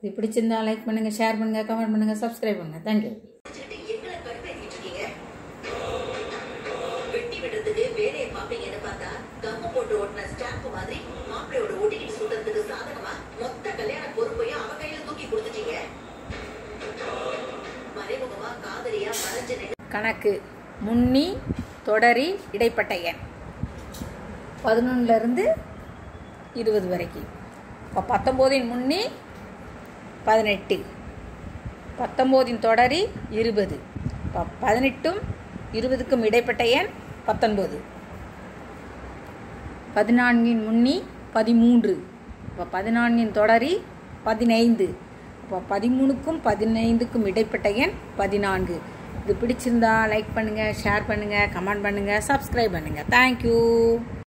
இது பிடிச்சிருந்தா லைக் பண்ணுங்கள் ஷேர் பண்ணுங்கள் கமெண்ட் பண்ணுங்கள் சப்ஸ்கிரைப் பண்ணுங்கள் தேங்க்யூ எங்களை கடுப்பேத்திட்டு இருக்கீங்க வெட்டி விடுறதுக்கு வேலையை பாப்பீங்கன்னு பார்த்தா கம்மு போட்டு ஓட்டின ஸ்டாம்ப் மாதிரி மாப்பிள்ளையோட ஒட்டிக்கிட்டு சுத்துறதுக்கு சாதகமா மொத்த கல்யாண பொறுப்பையும் அவ கையில தூக்கி கொடுத்துட்டீங்க மறைமுகமா காதலியா மறைஞ்சு நின்னு கணக்கு முன்னி தொடரி இடைப்பட்ட எண் பதினொன்றுலேருந்து இருபது வரைக்கும் இப்போ பத்தொம்போதின் முன்னி பதினெட்டு பத்தொம்போதின் தொடரி இருபது இப்போ பதினெட்டும் இருபதுக்கும் இடைப்பட்ட எண் பத்தொன்பது பதினான்கின் முன்னி பதிமூன்று இப்போ பதினான்கின் தொடரி பதினைந்து இப்போ பதிமூணுக்கும் பதினைந்துக்கும் இடைப்பட்ட எண் பதினான்கு இது பிடிச்சிருந்தா லைக் பண்ணுங்கள் ஷேர் பண்ணுங்கள் கமெண்ட் பண்ணுங்கள் சப்ஸ்கிரைப் பண்ணுங்கள் தேங்க்யூ